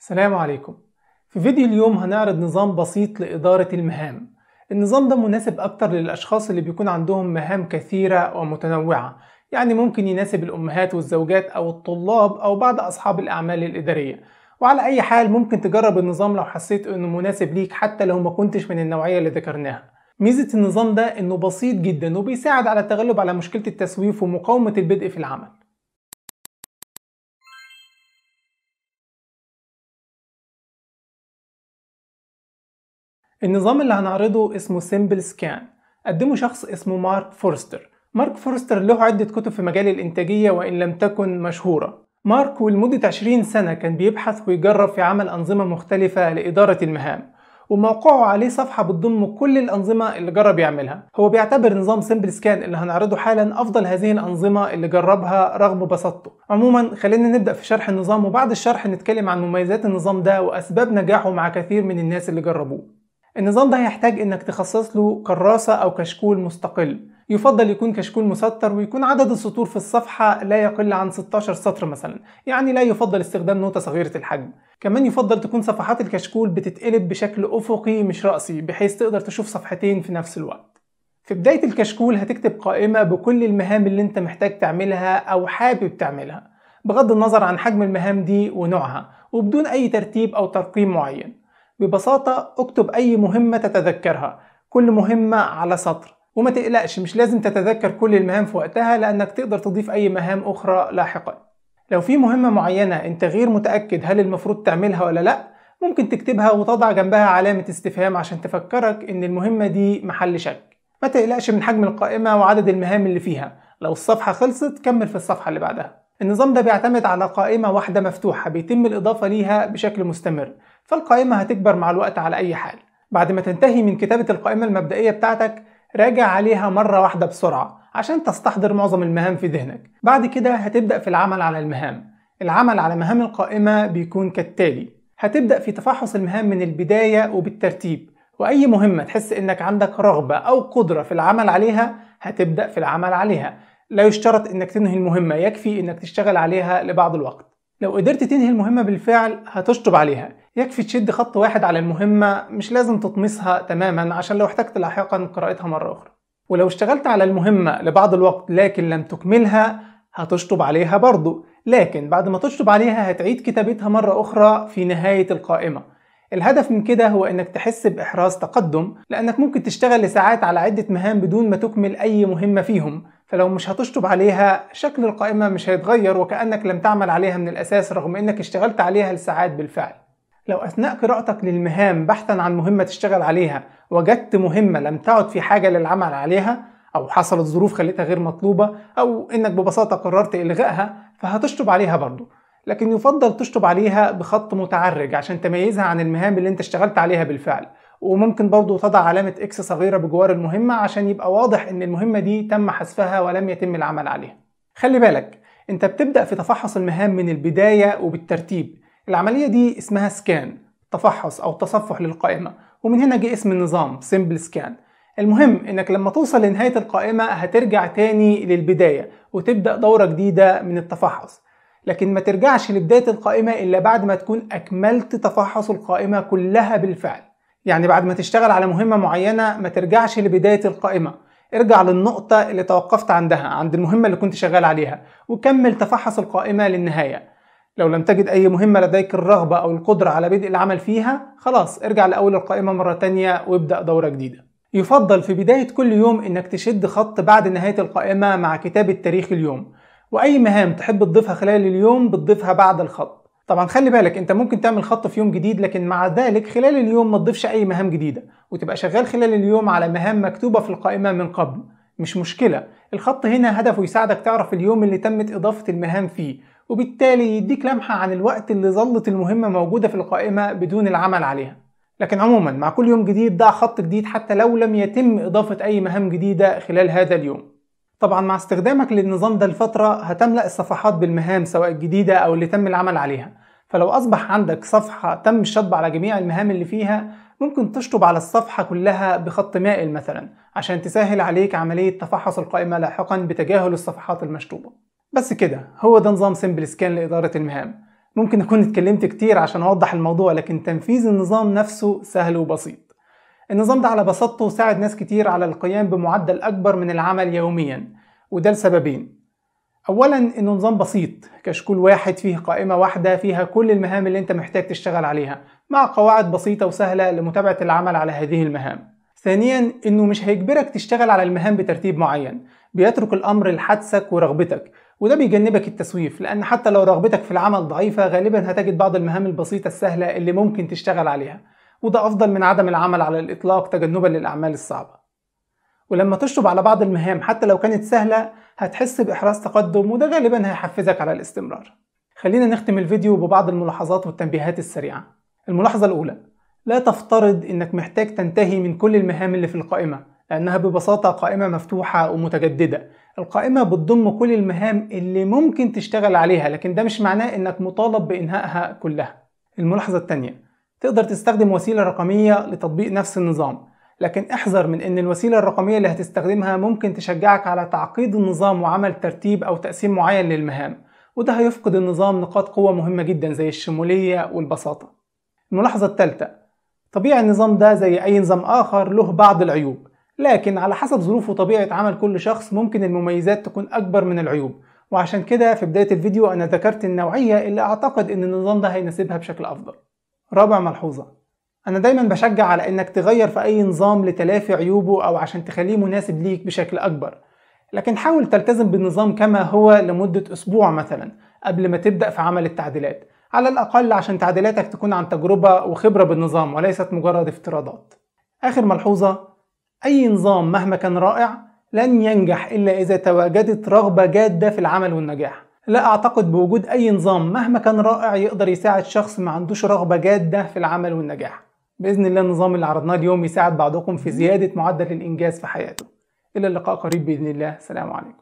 السلام عليكم في فيديو اليوم هنعرض نظام بسيط لإدارة المهام النظام ده مناسب أكتر للأشخاص اللي بيكون عندهم مهام كثيرة ومتنوعة يعني ممكن يناسب الأمهات والزوجات أو الطلاب أو بعض أصحاب الأعمال الإدارية وعلى أي حال ممكن تجرب النظام لو حسيت إنه مناسب ليك حتى لو ما كنتش من النوعية اللي ذكرناها ميزة النظام ده إنه بسيط جدا وبيساعد على التغلب على مشكلة التسويف ومقاومة البدء في العمل النظام اللي هنعرضه اسمه سيمبل سكان قدمه شخص اسمه مارك فورستر مارك فورستر له عدة كتب في مجال الإنتاجية وإن لم تكن مشهورة مارك ولمدة 20 سنة كان بيبحث ويجرب في عمل أنظمة مختلفة لإدارة المهام وموقعه عليه صفحة بتضم كل الأنظمة اللي جرب يعملها هو بيعتبر نظام سيمبل سكان اللي هنعرضه حالا أفضل هذه الأنظمة اللي جربها رغم بساطته عموما خلينا نبدأ في شرح النظام وبعد الشرح نتكلم عن مميزات النظام ده وأسباب نجاحه مع كثير من الناس اللي جربوه النظام ده هيحتاج انك تخصص له كراسة او كشكول مستقل يفضل يكون كشكول مسطر ويكون عدد السطور في الصفحة لا يقل عن 16 سطر مثلا يعني لا يفضل استخدام نوتة صغيرة الحجم كمان يفضل تكون صفحات الكشكول بتتقلب بشكل أفقي مش رأسي بحيث تقدر تشوف صفحتين في نفس الوقت في بداية الكشكول هتكتب قائمة بكل المهام اللي انت محتاج تعملها أو حابب تعملها بغض النظر عن حجم المهام دي ونوعها وبدون أي ترتيب أو ترقيم معين ببساطة اكتب أي مهمة تتذكرها كل مهمة على سطر وما تقلقش مش لازم تتذكر كل المهام في وقتها لأنك تقدر تضيف أي مهام أخرى لاحقا لو في مهمة معينة أنت غير متأكد هل المفروض تعملها ولا لأ ممكن تكتبها وتضع جنبها علامة استفهام عشان تفكرك إن المهمة دي محل شك ما تقلقش من حجم القائمة وعدد المهام اللي فيها لو الصفحة خلصت كمل في الصفحة اللي بعدها النظام ده بيعتمد على قائمة واحدة مفتوحة بيتم الإضافة ليها بشكل مستمر فالقائمة هتكبر مع الوقت على أي حال بعد ما تنتهي من كتابة القائمة المبدئية بتاعتك راجع عليها مرة واحدة بسرعة عشان تستحضر معظم المهام في ذهنك بعد كده هتبدأ في العمل على المهام العمل على مهام القائمة بيكون كالتالي هتبدأ في تفحص المهام من البداية وبالترتيب وأي مهمة تحس إنك عندك رغبة أو قدرة في العمل عليها هتبدأ في العمل عليها لا يشترط إنك تنهي المهمة يكفي إنك تشتغل عليها لبعض الوقت لو قدرت تنهي المهمة بالفعل هتشطب عليها يكفي تشد خط واحد على المهمة مش لازم تطمسها تماما عشان لو احتجت لاحقا قراءتها مرة أخرى ولو اشتغلت على المهمة لبعض الوقت لكن لم تكملها هتشطب عليها برضو لكن بعد ما تشطب عليها هتعيد كتابتها مرة أخرى في نهاية القائمة الهدف من كده هو انك تحس باحراز تقدم لانك ممكن تشتغل لساعات على عدة مهام بدون ما تكمل اي مهمة فيهم فلو مش هتشطب عليها شكل القائمة مش هيتغير وكأنك لم تعمل عليها من الأساس رغم أنك اشتغلت عليها لساعات بالفعل لو أثناء قراءتك للمهام بحثا عن مهمة تشتغل عليها وجدت مهمة لم تعد في حاجة للعمل عليها أو حصلت ظروف خلتها غير مطلوبة أو إنك ببساطة قررت إلغائها فهتشطب عليها برضو لكن يفضل تشطب عليها بخط متعرج عشان تميزها عن المهام اللي انت اشتغلت عليها بالفعل وممكن برضو تضع علامة اكس صغيرة بجوار المهمة عشان يبقى واضح ان المهمة دي تم حذفها ولم يتم العمل عليها خلي بالك انت بتبدأ في تفحص المهام من البداية وبالترتيب العملية دي اسمها سكان تفحص او تصفح للقائمة ومن هنا جه اسم النظام سيمبل سكان المهم انك لما توصل لنهاية القائمة هترجع تاني للبداية وتبدأ دورة جديدة من التفحص لكن ما ترجعش لبداية القائمة إلا بعد ما تكون أكملت تفحص القائمة كلها بالفعل يعني بعد ما تشتغل على مهمة معينة ما ترجعش لبداية القائمة ارجع للنقطة اللي توقفت عندها عند المهمة اللي كنت شغال عليها وكمل تفحص القائمة للنهاية لو لم تجد أي مهمة لديك الرغبة أو القدرة على بدء العمل فيها خلاص ارجع لأول القائمة مرة تانية وابدأ دورة جديدة يفضل في بداية كل يوم إنك تشد خط بعد نهاية القائمة مع كتابة تاريخ اليوم واي مهام تحب تضيفها خلال اليوم بتضيفها بعد الخط طبعا خلي بالك انت ممكن تعمل خط في يوم جديد لكن مع ذلك خلال اليوم ما تضيفش اي مهام جديده وتبقى شغال خلال اليوم على مهام مكتوبه في القائمه من قبل مش مشكله الخط هنا هدفه يساعدك تعرف اليوم اللي تمت اضافه المهام فيه وبالتالي يديك لمحه عن الوقت اللي ظلت المهمه موجوده في القائمه بدون العمل عليها لكن عموما مع كل يوم جديد ضع خط جديد حتى لو لم يتم اضافه اي مهام جديده خلال هذا اليوم طبعا مع استخدامك للنظام ده لفترة هتملأ الصفحات بالمهام سواء الجديدة أو اللي تم العمل عليها فلو أصبح عندك صفحة تم الشطب على جميع المهام اللي فيها ممكن تشطب على الصفحة كلها بخط مائل مثلا عشان تسهل عليك عملية تفحص القائمة لاحقا بتجاهل الصفحات المشطوبة بس كده هو ده نظام سيمبل سكان لإدارة المهام ممكن أكون اتكلمت كتير عشان أوضح الموضوع لكن تنفيذ النظام نفسه سهل وبسيط النظام ده على بساطته ساعد ناس كتير على القيام بمعدل أكبر من العمل يوميا وده لسببين أولا إنه نظام بسيط كشكول واحد فيه قائمة واحدة فيها كل المهام اللي أنت محتاج تشتغل عليها مع قواعد بسيطة وسهلة لمتابعة العمل على هذه المهام ثانيا إنه مش هيجبرك تشتغل على المهام بترتيب معين بيترك الأمر لحدسك ورغبتك وده بيجنبك التسويف لأن حتى لو رغبتك في العمل ضعيفة غالبا هتجد بعض المهام البسيطة السهلة اللي ممكن تشتغل عليها وده أفضل من عدم العمل على الإطلاق تجنبا للأعمال الصعبة ولما تشطب على بعض المهام حتى لو كانت سهلة هتحس بإحراز تقدم وده غالبا هيحفزك على الاستمرار خلينا نختم الفيديو ببعض الملاحظات والتنبيهات السريعة الملاحظة الأولى لا تفترض إنك محتاج تنتهي من كل المهام اللي في القائمة لأنها ببساطة قائمة مفتوحة ومتجددة القائمة بتضم كل المهام اللي ممكن تشتغل عليها لكن ده مش معناه إنك مطالب بإنهائها كلها الملاحظة الثانية تقدر تستخدم وسيلة رقمية لتطبيق نفس النظام لكن احذر من ان الوسيلة الرقمية اللي هتستخدمها ممكن تشجعك على تعقيد النظام وعمل ترتيب او تقسيم معين للمهام وده هيفقد النظام نقاط قوة مهمة جدا زي الشمولية والبساطة الملاحظة الثالثة طبيعي النظام ده زي أي نظام آخر له بعض العيوب لكن على حسب ظروف وطبيعة عمل كل شخص ممكن المميزات تكون أكبر من العيوب وعشان كده في بداية الفيديو أنا ذكرت النوعية اللي أعتقد إن النظام ده هيناسبها بشكل أفضل رابع ملحوظة أنا دايما بشجع على إنك تغير في أي نظام لتلافي عيوبه أو عشان تخليه مناسب ليك بشكل أكبر لكن حاول تلتزم بالنظام كما هو لمدة أسبوع مثلا قبل ما تبدأ في عمل التعديلات على الأقل عشان تعديلاتك تكون عن تجربة وخبرة بالنظام وليست مجرد افتراضات آخر ملحوظة أي نظام مهما كان رائع لن ينجح إلا إذا تواجدت رغبة جادة في العمل والنجاح لا أعتقد بوجود أي نظام مهما كان رائع يقدر يساعد شخص ما عندوش رغبة جادة في العمل والنجاح بإذن الله النظام اللي عرضناه اليوم يساعد بعضكم في زيادة معدل الإنجاز في حياته إلى اللقاء قريب بإذن الله سلام عليكم